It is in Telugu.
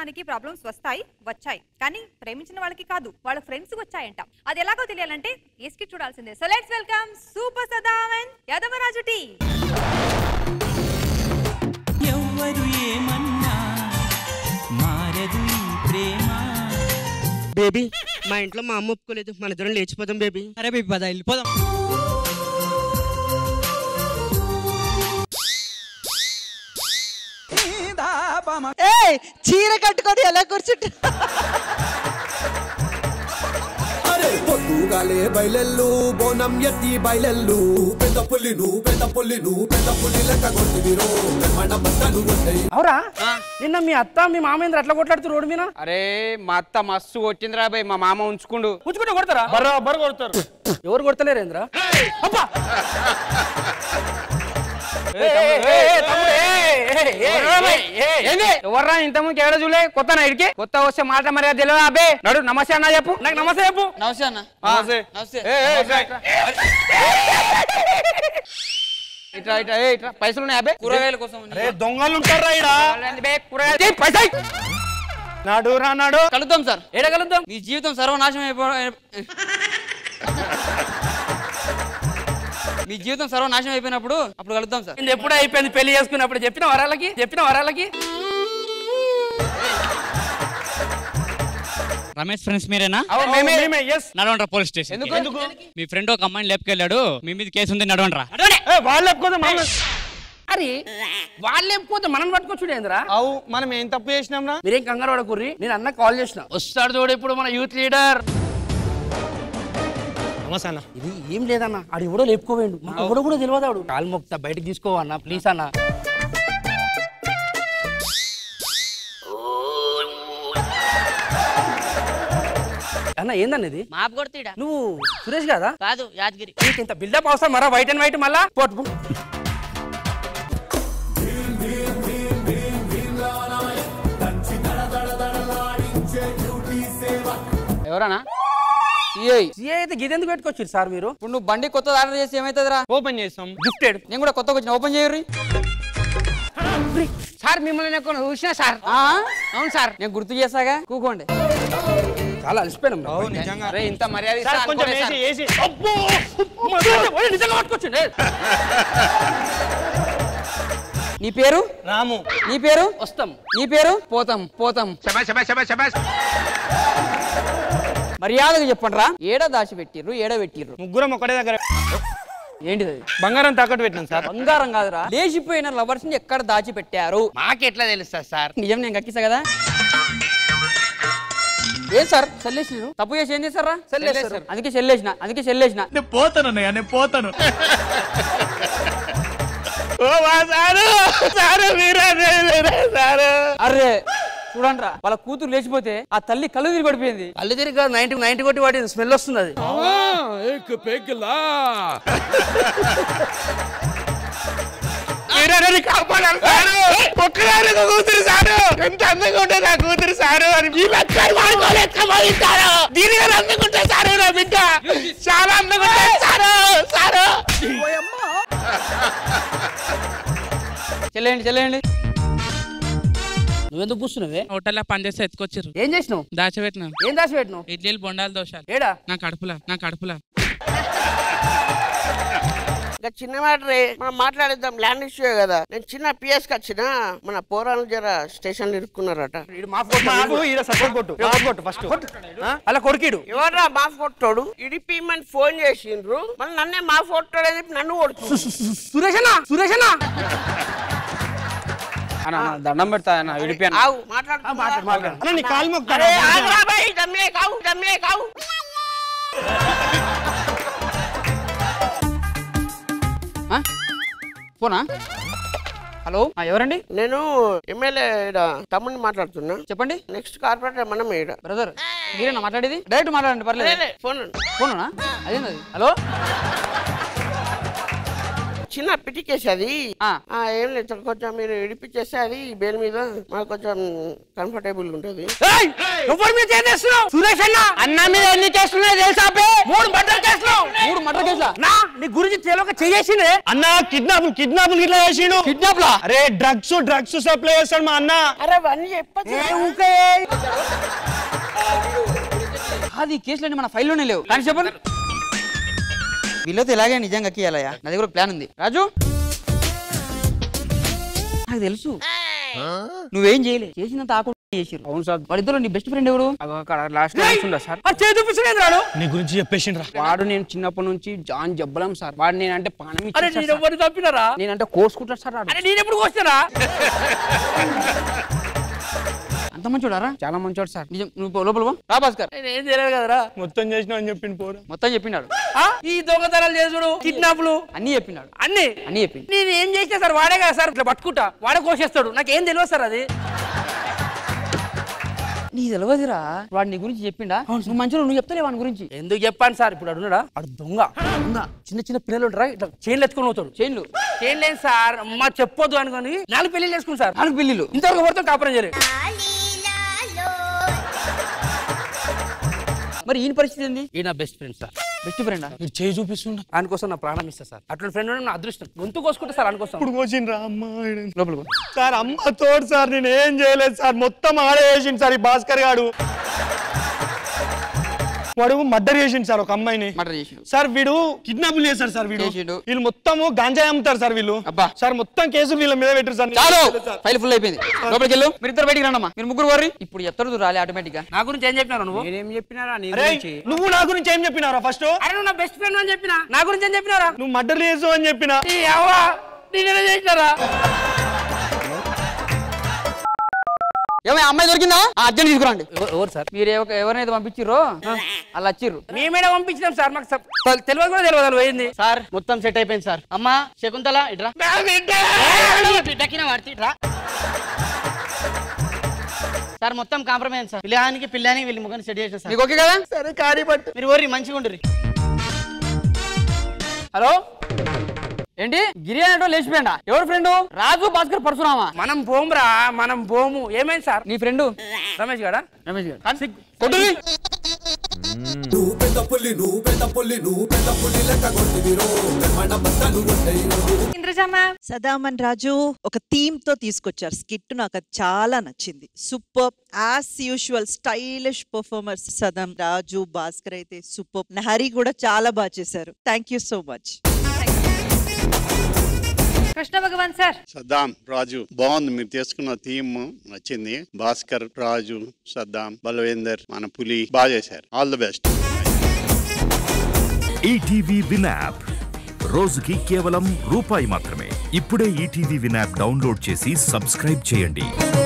ప్రేమించడానికి ప్రాబ్లమ్స్ వస్తాయి వచ్చాయి కానీ ప్రేమించిన వాళ్ళకి కాదు వాళ్ళ ఫ్రెండ్స్ వచ్చాయంట అది ఎలాగో తెలియాలంటే ఈ స్కిట్ చూడాల్సిందే సో లెట్స్ వెల్కమ్ సూపర్ సదావన్ యాదవరాజు టీ ఎవ్వరు ఏమన్నా మారదు ఈ ప్రేమ బేబీ మా ఇంట్లో మా అమ్మ ఒప్పుకోలేదు మన ఇద్దరం లేచిపోదాం బేబీ అరే బేబీ పద వెళ్ళిపోదాం ఏయ్ చీర కట్టుకొని ఎలా కూర్చుంటా అరే పొద్దుగాలే బయలెల్లు బోనం ఎత్తి బయలెల్లు పెద్ద పుల్లిను పెద్ద పుల్లిను పెద్ద పుల్లి లెక్క కొట్టివిరో మన బట్టలు ఉంటాయి అవురా నిన్న మీ అత్త మీ మామేంద్ర అట్లా కొట్లాడుతూ రోడ్డు మీద అరే మా అత్త మస్తు కొట్టిందిరా బాయ్ మా మామ ఉంచుకుండు ఉంచుకుంటే కొడతారా బరాబర్ కొడతారు ఎవరు కొడతలేరేంద్ర ఏంది ఎవర్రా ఇంత ముందు ఎవరో చూలే కొత్త ఇడికి కొత్త వస్తే మాట మర్యాద తెలియదు అబ్బే నడు నమస్తే అన్న చెప్పు నాకు నమస్తే చెప్పు నమస్తే అన్న నమస్తే నమస్తే ఏ, ఏ, ఇట్రా, ఇట్రా. ఇట్రా ఇట్రా ఏ, ఇట్రా పైసలు ఉన్నాయి అబ్బే కూరగాయల కోసం అరే దొంగలు ఉంటారా ఈడ బే, కూరగాయలు తీ, పైసలు నాడు రా నాడు కలుద్దాం సార్ ఏడ కలుద్దాం మీ జీవితం సర్వనాశనం అయిపో మీ జీవితం సర్వనాశనం అయిపోయినప్పుడు అప్పుడు కలుద్దాం సార్ ఇది ఎప్పుడు అయిపోయింది పెళ్లి చేసుకున్నప్పుడు చెప్పిన వరాలకి చెప్పిన వరాలకి రమేష్ ఫ్రెండ్స్ మీరేనా అవును, మేమే ఎస్ నడవండ్రా పోలీస్ స్టేషన్ ఎందుకు మీ ఫ్రెండ్ ఒక అమ్మాయిని లేపుకెళ్ళాడు మీ మీద కేసు ఉంది నడవండ్రా వాళ్ళు లేకపోతే మనం అరే వాళ్ళు లేకపోతే మనం పట్టుకొచ్చుడేంద్రా అవు మనం ఏం తప్పు చేసినాం రా మీరేం కంగారు పడకుర్రి నేను అన్న కాల్ చేసిన వస్తాడు చూడు ఇప్పుడు మన యూత్ లీడర్ నమస్తే అన్న ఇది ఏం లేదన్న ఆడు ఎవడో లేపుకోవేండు మాకు ఎవడో కూడా తెలియదాడు కాలు మొక్తా బయటకు తీసుకోవన్న ప్లీజ్ అన్న అన్న ఏందన్న ఇది మాపు కొడతాడా నువ్వు సురేష్ కదా కాదు యాదగిరి నీకు ఇంత బిల్డప్ అవసరం మరా వైట్ అండ్ వైట్ మళ్ళా పోటు పో. ఎవరన్నా ఇయ్యి సీఏ అయితే గిదెందుకు పెట్టుకొచ్చారు సార్ మీరు ఇప్పుడు నువ్వు బండి కొత్త ఆర్డర్ చేసి ఏమైతుందిరా ఓపెన్ చేస్తాం గిఫ్టెడ్ నేను కూడా కొత్తగా వచ్చిన ఓపెన్ చేయరు సార్ మిమ్మల్ని ఎక్కడ చూసినా సార్ అవును సార్ నేను గుర్తు చేస్తాగా కూకోండి చాలా అలసిపోయినాం అరే ఇంత మర్యాద ఇస్తా సార్, కొంచెం అనుకోలే వేసి సార్. వేసి ఓయ్, నిజంగా పట్టుకొచ్చిండే నీ పేరు రాము నీ పేరు వస్తాం నీ పేరు పోతాం పోతాం మర్యాదగా చెప్పండి రా ఏడ దాచి పెట్టిర్రు ఏడ పెట్టిర్రు ముగ్గురం ఒకటే దగ్గర ఏంటిది అది? బంగారం తాకట్టు పెట్టినాం సార్ బంగారం కాదురా లేచిపోయిన లవర్స్ ని ఎక్కడ దాచి పెట్టారు మాకెట్లా తెలుస్తుంది సార్ నిజం నేను కక్కిసా కదా ఏం సార్ చెల్లేసిరు తప్పు చేసి ఏం చేశారా చెల్లేశారు. అందుకే చెల్లేసిన అందుకే చెల్లేసిన అరే చూడండి వాళ్ళ కూతురు లేచిపోతే ఆ తల్లి కళ్ళు తిరిగి పడిపోయింది కళ్ళు తిరిగి నైన్టీ నైన్టీ కొట్టి వాటి స్మెల్ వస్తుంది అది ఒక్కదాని కూతురు సారు ఎంత అందంగా ఉంటుంది నా కూతురు సారు అని ఈ లక్షలు వాడుకోవాలి ఎత్తుకోవాలి దీని గారు అందంగా ఉంటుంది సారు నా బిడ్డ చాలా అందంగా ఉంటుంది సారు సారు చెల్లేయండి చెల్లేయండి నువ్వెందుకు కూర్చున్నావే హోటల్లో పనిచేస్తే ఎత్తుకొచ్చారు ఏం చేసినావు దాచిపెట్టినా ఏం దాచి పెట్టినావు ఇడ్లీలు బొండాలు దోషాలు ఏడా నా కడుపులా నా కడుపులా ఇంకా చిన్న మ్యాటరే మనం మాట్లాడిద్దాం ల్యాండ్ ఇష్యూ కదా నేను చిన్న పిఎస్ కి వచ్చిన మన పోరాలు జర స్టేషన్ లో ఇరుక్కున్నారట ఈడు మాఫ్ కొట్టు మాఫ్ ఈడ సపోర్ట్ కొట్టు కొట్టు ఫస్ట్ అలా కొరికిడు ఎవర్రా మాఫ్ కొట్టాడు ఇడిపిమని ఫోన్ చేసిండ్రు మళ్ళీ నన్నే మాఫ్ కొట్టాడు అని చెప్పి నన్ను కొడుతుంది సురేషనా సురేషనా అన్న అన్న, దండం పెడతా అన్న విడిపోయాను ఆవు మాట్లాడు మాట్లాడు మాట్లాడు అన్న, నీ కాలు మొక్కుతా అరే ఆగురా బై, దమ్మే కావు దమ్మే కావు ఆ? ఫోనా హలో ఆ, ఎవరండి నేను ఎమ్మెల్యే ఈడ తమ్ముడిని మాట్లాడుతున్నా చెప్పండి నెక్స్ట్ కార్పొరేటర్ మనం ఈడ బ్రదర్ మీరేనా మాట్లాడేది డైరెక్ట్ మాట్లాడండి పర్లేదు లే, లే, ఫోన్ ఫోనా అదేంది హలో చిన్న పిటికేసి అది ఆ. ఆ, ఏం లేదు కొంచెం మీరు ఇడిపించేస్తే అది బెయిల్ మీద మాకు కొంచెం కంఫర్టబుల్ ఉంటుంది ఏయ్! ఎవరి మీద చేస్తున్నావు సురేష్ అన్న అన్న మీద ఎన్ని కేసులు ఉన్నాయి తెలుసా అబ్బే? మూడు మర్డర్ కేసులు మూడు మర్డర్ కేసులా నా నీ గురించి తెలియక చేసిండే అన్న కిడ్నాప్ కిడ్నాప్ ఇట్లా చేసిండు కిడ్నాప్ లా అరే డ్రగ్స్ డ్రగ్స్ సప్లై చేస్తాడు మా అన్న అరే అవన్నీ చెప్పచ్చు అది కేసులన్నీ మన ఫైల్లోనే లేవు కానీ చెప్పండి వీళ్ళతో ఇలాగే నిజంగా కీయాలయ్యా నా దగ్గర ప్లాన్ ఉంది రాజు నాకు తెలుసు నువ్వేం చేయలే చేసినంత ఆకుండా చేసిరు అవును సార్ వాళ్ళిద్దరు నీ బెస్ట్ ఫ్రెండ్ ఎవరు అక్కడ లాస్ట్ ఉందా సార్ ఆ చేతి చూపిస్తున్నాడు రాడు నీ గురించి చెప్పేసిండ్రా వాడు నేను చిన్నప్పటి నుంచి జాన్ జబ్బలం సార్ వాడు నేనంటే పానం అరే నేను ఎవరిని చంపినారా నేనంటే కోసుకుంటాడు సార్ అరే నేను ఎప్పుడు కోస్తారా అంత మంచోడారా చాలా మంచోడు సార్ నిజం నువ్వు పో, లోపల పో. రా భాస్కర్ నేను ఏం తెలియదు కదరా మొత్తం చేసిన అని చెప్పిండు పోరా మొత్తం చెప్పినాడు ఆ? ఈ దొంగతనాలు చేసుడు కిడ్నాప్లు అన్ని చెప్పినాడు అన్ని అన్ని చెప్పింది నేను ఏం చేసినా సార్ వాడే కదా సార్ ఇట్లా పట్టుకుంటా వాడే కోసేస్తాడు నాకేం తెలియదు సార్ అది నీ తెలియదురా వాడు నీ గురించి చెప్పిండా నువ్వు మంచిగా నువ్వు చెప్తలేవు వాని గురించి ఎందుకు చెప్పాను సార్ ఇప్పుడు అడుగున్నాడా అడు దొంగ దొంగ చిన్న చిన్న పిల్లలు ఉంటారా ఇట్లా చైన్లు ఎత్తుకొని పోతాడు చైన్లు చైన్ లేదు సార్ అమ్మ చెప్పొద్దు అనుకొని నాలుగు పెళ్లి చేసుకుని సార్ నాలుగు పెళ్ళిళ్ళు ఇంతవరకు పడితే కాపురం చేయలేదు మరి ఈయన పరిస్థితి ఏంది ఈ నా best friend sir best friend వీడు చేయి చూపిస్తుండ దానికోసం నా ప్రాణం ఇస్తా సార్ అటువంటి ఫ్రెండ్ నా అదృష్టం గొంతు కోసుకుంటా సార్ అనుకోసం ఇప్పుడు కోసిండ్రా అమ్మ లోపల పో. సార్ అమ్మ తోడు సార్ నేను ఏం చేయలేదు సార్ మొత్తం ఆడే చేసిండు సార్ ఈ భాస్కర్ గాడు వాడు మర్డర్ చేసిండు సార్ ఒక అమ్మాయిని మర్డర్ చేసిండు సార్ వీడు కిడ్నాపులు చేశారు సార్ వీడు చేసిండు. వీళ్ళు మొత్తము గాంజాయి అమ్ముతారు సార్ వీళ్ళు అబ్బా. సార్ మొత్తం కేసులు వీళ్ళ మీద పెట్టారు సార్ చాలు నేను చేయలేదు సార్. ఫైల్ ఫుల్ అయిపోయింది లోపలికి వెళ్ళు మీరు ఇద్దరు బయటికి రండమ్మా మీరు ముగ్గురు వర్రి ఇప్పుడు ఎత్తడు రాలే ఆటోమేటిక్ గా నా గురించి ఏం చెప్పినారు నువ్వు నేనేం చెప్పినారా నీ అరే నువ్వు నా గురించి ఏం చెప్పినారా ఫస్ట్ అరే నువ్వు నా బెస్ట్ ఫ్రెండ్ అని చెప్పినా నా గురించి ఏం చెప్పినారా నువ్వు మర్డర్ చేసావు అని చెప్పిన ఈ అవ్వా నేనేదో చేసినారా ఏమో అమ్మాయి దొరికిందా ఆ అర్జెంట్ తీసుకురండి ఎవరు సార్ మీరు ఎవ- ఎవరినైతే పంపించిర్రో అలా వచ్చిర్రు మేమేడా పంపించినాం సార్ మాకు సప్- తెలియదు కూడా తెలియదు వాళ్ళు పోయింది సార్ మొత్తం సెట్ అయిపోయింది సార్ అమ్మా శకుంతల ఇట్రా బిడ్డకిన పడితే సార్ మొత్తం కాంప్రమైజ్ సార్ పిల్లానికి పిల్లని వీళ్ళు ముగ్గురిని సెట్ చేసిన సార్ మీకు ఓకే కదా సరే కారీ పట్టు మీరు ఓరి మంచిగా ఉండరు హలో ఏంటి గిరి అనేటో లేచిపోయిండా ఎవరు ఫ్రెండ్ రాజు భాస్కర్ పరశురామా మనం పోమురా మనం పోము ఏమైంది సార్ నీ ఫ్రెండ్ రమేష్ గాడా రమేష్ గారు కొట్టు నువ్వు పెద్ద పుల్లి నువ్వు పెద్ద పుల్లి నువ్వు పెద్ద పుల్లి లెక్క కొడుతువిరో మన బద్దలు ఉంటాయి ఇంద్రజా మ్యామ్ సదామన్ రాజు ఒక థీమ్ తో తీసుకొచ్చారు స్కిట్ నాకు అది చాలా నచ్చింది super as usual stylish performers Saddam Raju Bhaskar అయితే సూపర్ హరి కూడా చాలా బాగా చేశారు thank you so much Krishna Bhagavan sir Saddam Raju బాగుంది మీరు తీసుకున్న థీమ్ నచ్చింది భాస్కర్ రాజు సద్దాం బలవేందర్ మన పులి బాగా చేశారు all the best ETV win app రోజుకి కేవలం రూపాయి మాత్రమే ఇప్పుడే ఈటీవీ విన్ యాప్ డౌన్లోడ్ చేసి సబ్స్క్రైబ్ చేయండి